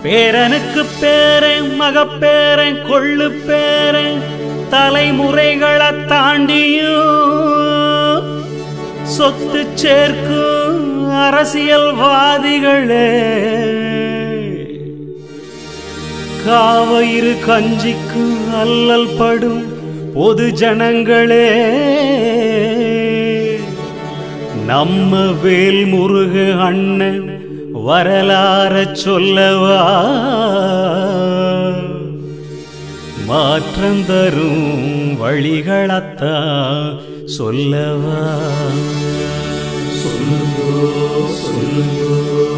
பேரனுக்கு பேரன் மகப்பேரன் கொள்ளு பேரன் தலைமுறைகளை தாண்டியும் சொத்து சேர்க்கும் அரசியல்வாதிகளே காவயிறு கஞ்சிக்கு அல்லல் படும் பொது ஜனங்களே நம்ம வேல் முருக அண்ணன் வரலாற சொல்லவா மாற்றம் தரும் வழிகளத்தான் சொல்லவா சொல்லுங்கோ சொல்லுங்கோ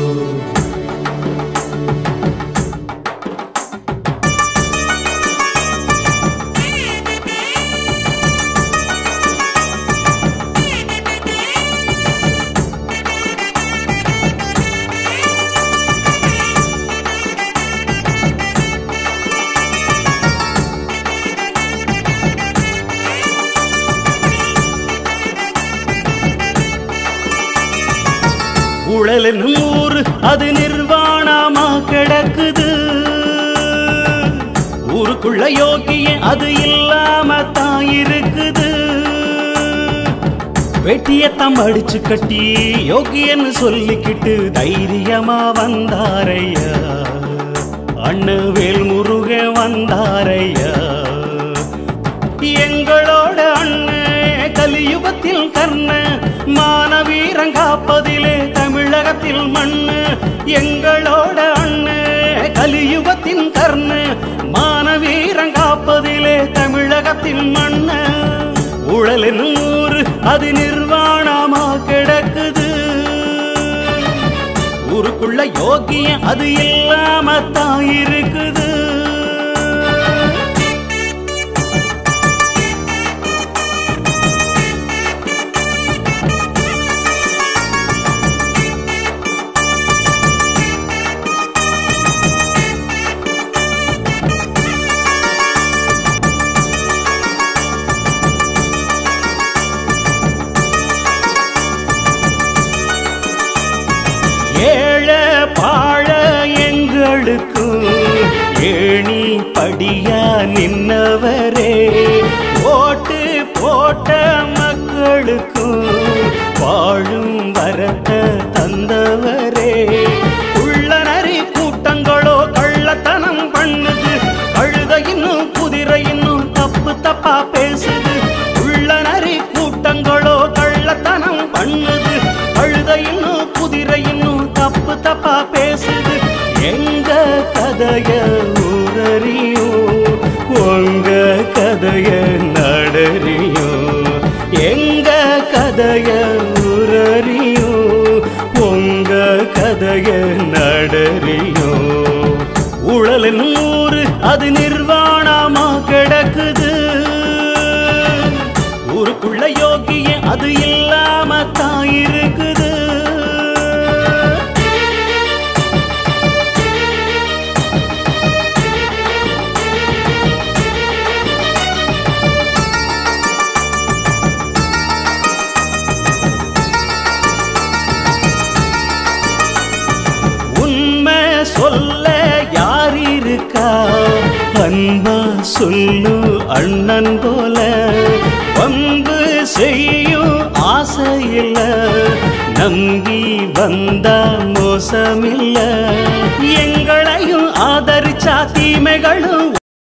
உழலின் ஊர் அது நிர்வாணமா கிடக்குது ஊருக்குள்ள யோகிய அது இல்லாம தான் இருக்குது வெட்டியத்தம் அடிச்சு கட்டி யோகியன்னு சொல்லிக்கிட்டு தைரியமா வந்தாரையா அண்ணு வேல் முருக வந்தாரையா எங்களோட அண்ணன் கலியுகத்தில் கர்ண மானவீரங்காப்பதிலே தமிழகத்தில் மண்ணு எங்களோட அண்ணன் கலியுகத்தின் கர்ண மானவீரங்காப்பதிலே தமிழகத்தின் மண்ணு உழலின் ஊர் அது நிர்வாணமா கிடக்குது ஊருக்குள்ள யோகியம் அது இல்லாம தான் இருக்குது ஏழ பாழ எங்களுக்கும் ஏணி படியா நின்னவரே ஓட்டு போட்ட மக்களுக்கும் வாழும் வரத்தை தந்தவரே உள்ளனரி கூட்டங்களோ கள்ளத்தனம் பண்ணுது கழுத இன்னும் குதிரை இன்னும் தப்பு தப்பா பேசுது உள்ளனரி கூட்டங்களோ கள்ளத்தனம் பண்ணுது கழுத இன்னும் குதிரை இன்னும் தப்பு தப்பா பேசுது எங்க கதைய ஊரறியும் உங்க கதைய நடறியும் எங்க கதைய ஊரறியும் உங்க கதைய நடறியும் உழலின் ஊரு அது நிர்வாணமா கிடக்குது ஊருக்குள்ள யோகிய அது இல்லாம தான் இருக்குது உண்மை சொல்ல யார் இருக்கா அன்பா சொல்லு அண்ணன் போல பம்பு செய்யும் ஆசையில்ல நம்பி வந்தா மோசமில்ல எங்களையும் ஆதரிச்சா தீமைகளும்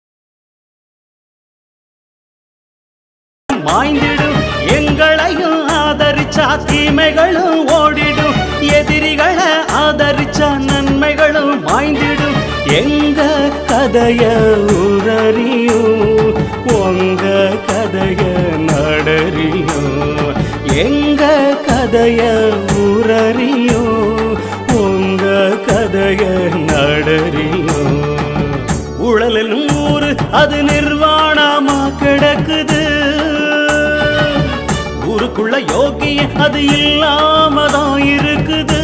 மாய்ந்திடும் எங்களையும் ஆதரிச்சா தீமைகளும் ஓடிடும் எதிரிகளை ஆதரிச்சா நன்மைகளும் மாய்ந்திடும் எங்க கதைய ஊரறியும் உங்க கதைய நடறியும் எங்க கதைய ஊரறியும் உங்க கதைய நடறியும் உழலின் ஊரு அது நிர்வாணமா கிடக்குது ஊருக்குள்ள யோகிய அது இல்லாமதான் இருக்குது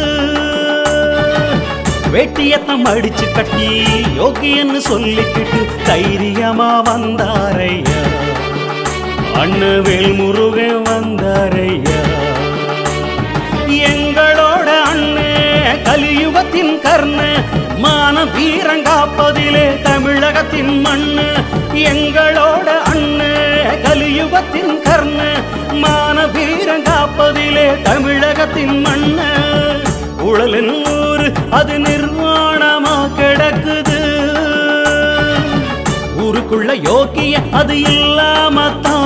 வெட்டியத்தம் அடிச்சு கட்டி யோகியன்னு சொல்லிக்கிட்டு தைரியமா வந்தாரையா அண்ணு வேல் முருகன் வந்தாரையா எங்களோட அண்ணே கலியுகத்தில் கலியுகத்தின் கர்ண மான வீரங்காப்பதிலே தமிழகத்தின் மண்ணு எங்களோட அண்ணு கலியுகத்தின் கர்ண மான வீரங்காப்பதிலே தமிழகத்தின் மண்ணு உழலின் ஊரு அது நிர்வாணமா கிடக்குது ஊருக்குள்ள யோக்கிய அது இல்லாம தான்